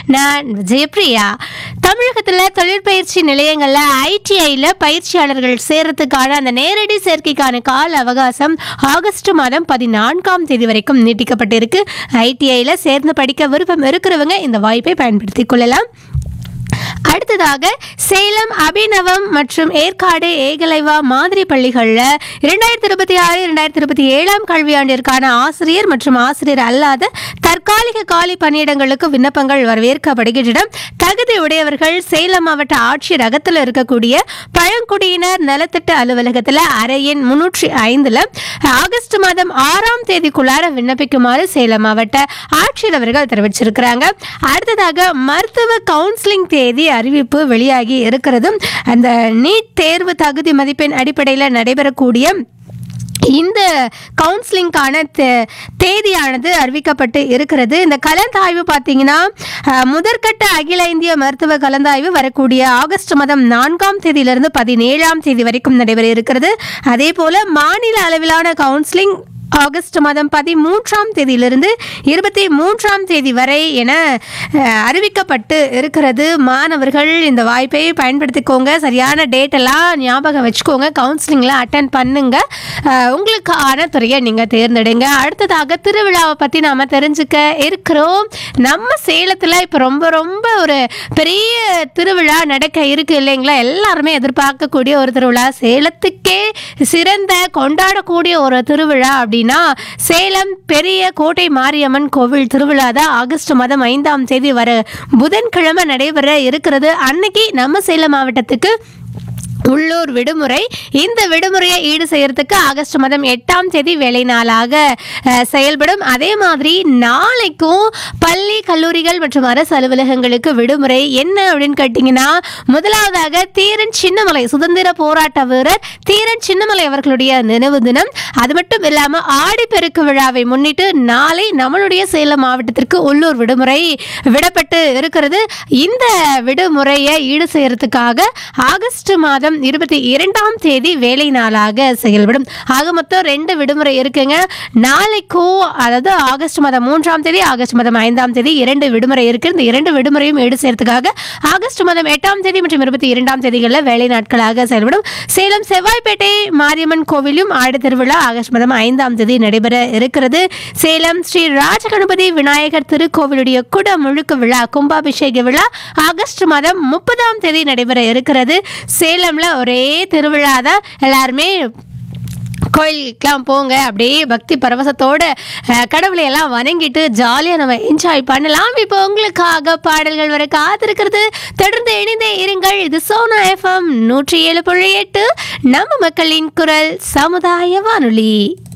நான் ஜெயப்ரியா தமிழகத்தில் தொழிற்பயிற்சி நிலையங்களில் ஐடிஐயில் பயிற்சியாளர்கள் சேர்றதுக்கான அந்த நேரடி சேர்க்கைக்கான கால அவகாசம் ஆகஸ்ட் மாதம் பதினான்காம் தேதி வரைக்கும் நீட்டிக்கப்பட்டிருக்கு ஐடிஐயில் சேர்ந்து படிக்க விருப்பம் இருக்கிறவங்க இந்த வாய்ப்பை பயன்படுத்திக் கொள்ளலாம் அடுத்ததாக சேலம் அபிநவம் மற்றும் ஏற்காடு ஏகலைவா மாதிரி பள்ளிகளில் இரண்டாயிரத்தி இருபத்தி ஆறு இரண்டாயிரத்தி இருபத்தி ஏழாம் கல்வியாண்டிற்கான ஆசிரியர் மற்றும் ஆசிரியர் அல்லாத தற்காலிக காலி பணியிடங்களுக்கு விண்ணப்பங்கள் வரவேற்கப்படுகின்றன தகுதி உடையவர்கள் சேலம் மாவட்ட ஆட்சியர் அகத்தில் இருக்கக்கூடிய பழங்குடியினர் நலத்திட்ட அலுவலகத்தில் அறை எண் முன்னூற்றி ஐந்தில் ஆகஸ்ட் மாதம் ஆறாம் தேதிக்குள்ளார விண்ணப்பிக்குமாறு சேலம் மாவட்ட ஆட்சியர் அவர்கள் தெரிவிச்சிருக்கிறாங்க அடுத்ததாக மருத்துவ கவுன்சிலிங் தேதி அறிவிப்பு வெளியாகி இருக்கிறது அந்த நீட் தேர்வு தகுதி மதிப்பெண் அடிப்படையில் நடைபெறக்கூடிய இந்த கவுன்சிலிங்கான தே- தேதியானது அறிவிக்கப்பட்டு இருக்கிறது இந்த கலந்தாய்வு பார்த்தீங்கன்னா அஹ், முதற்கட்ட அகில இந்திய மருத்துவ கலந்தாய்வு வரக்கூடிய ஆகஸ்ட் மாதம் நான்காம் தேதியிலிருந்து பதினேழாம் தேதி வரைக்கும் நடைபெற இருக்கிறது அதே போல மாநில அளவிலான கவுன்சிலிங் ஆகஸ்ட் மாதம் பதிமூன்றாம் தேதியிலிருந்து இருபத்தி மூன்றாம் தேதி வரை என அஹ், அறிவிக்கப்பட்டு இருக்கிறது மாணவர்கள் இந்த வாய்ப்பை பயன்படுத்திக்கோங்க சரியான டேட் எல்லாம் ஞாபகம் வச்சுக்கோங்க கவுன்சிலிங்கில் அட்டன் பண்ணுங்க அஹ், உங்களுக்கான துறையை நீங்கள் தேர்ந்தெடுங்க அடுத்ததாக திருவிழாவை பற்றி நாம் தெரிஞ்சுக்க இருக்கிறோம் நம்ம சேலத்தில் இப்போ ரொம்ப ரொம்ப ஒரு பெரிய திருவிழா நடக்க இருக்கு இல்லைங்களா எல்லாருமே எதிர்பார்க்கக்கூடிய ஒரு திருவிழா சேலத்துக்கே சிறந்த கொண்டாடக்கூடிய ஒரு திருவிழா அப்படின்னா சேலம் பெரிய கோட்டை மாரியம்மன் கோவில் திருவிழா தான் ஆகஸ்ட் மாதம் ஐந்தாம் தேதி வர புதன்கிழமை நடைபெற இருக்கிறது அன்னைக்கு நம்ம சேலம் மாவட்டத்துக்கு உள்ளூர் விடுமுறை இந்த விடுமுறையை ஈடு செய்யறதுக்கு ஆகஸ்ட் மாதம் எட்டாம் தேதி வேலை நாளாக அஹ், செயல்படும் அதே மாதிரி நாளைக்கும் பள்ளி கல்லூரிகள் மற்றும் அரசு அலுவலகங்களுக்கு விடுமுறை என்ன அப்படின்னு கேட்டிங்கன்னா முதலாவதாக தீரன் சின்னமலை சுதந்திர போராட்ட வீரர் தீரன் சின்னமலை அவர்களுடைய நினைவு தினம் அது மட்டும் இல்லாமல் ஆடிப்பெருக்கு விழாவை முன்னிட்டு நாளை நம்மளுடைய சேலம் மாவட்டத்திற்கு உள்ளூர் விடுமுறை விடப்பட்டு இருக்கிறது இந்த விடுமுறையை ஈடு செய்யறதுக்காக ஆகஸ்ட் மாதம் இருபத்தி இரண்டாம் தேதி வேலை நாளாக செயல்படும் ஆக மொத்தம் ரெண்டு விடுமுறை இருக்குங்க நாளைக்கும் அதாவது ஆகஸ்ட் மாதம் மூன்றாம் தேதி ஆகஸ்ட் மாதம் ஐந்தாம் தேதி இரண்டு விடுமுறை இருக்கு இந்த இரண்டு விடுமுறையும் ஈடு செய்யறதுக்காக ஆகஸ்ட் மாதம் எட்டாம் தேதி மற்றும் இருபத்தி இரண்டாம் தேதிகளில் வேலை நாட்களாக செயல்படும் சேலம் செவ்வாய்ப்பேட்டை மாரியம்மன் கோவிலும் ஆடி திருவிழா ஆகஸ்ட் மாதம் ஐந்தாம் தேதி நடைபெற இருக்கிறது சேலம் ஸ்ரீ ராஜகணபதி விநாயகர் திருக்கோவிலுடைய குட முழுக்கு விழா கும்பாபிஷேக விழா ஆகஸ்ட் மாதம் முப்பதாம் தேதி நடைபெற இருக்கிறது சேலம்ல ஒரே திருவிழா தான் எல்லாருமே கோயிலுக்கெல்லாம் போங்க அப்படியே பக்தி பரவசத்தோட அஹ், கடவுளை எல்லாம் வணங்கிட்டு ஜாலியாக நம்ம என்ஜாய் பண்ணலாம் இப்போ உங்களுக்காக பாடல்கள் வர காத்திருக்கிறது தொடர்ந்து இணைந்தே இருங்கள் இது சோனா எஃப்எம் நூற்றி ஏழு புள்ளி எட்டு நம்ம மக்களின் குரல் சமுதாய வானொலி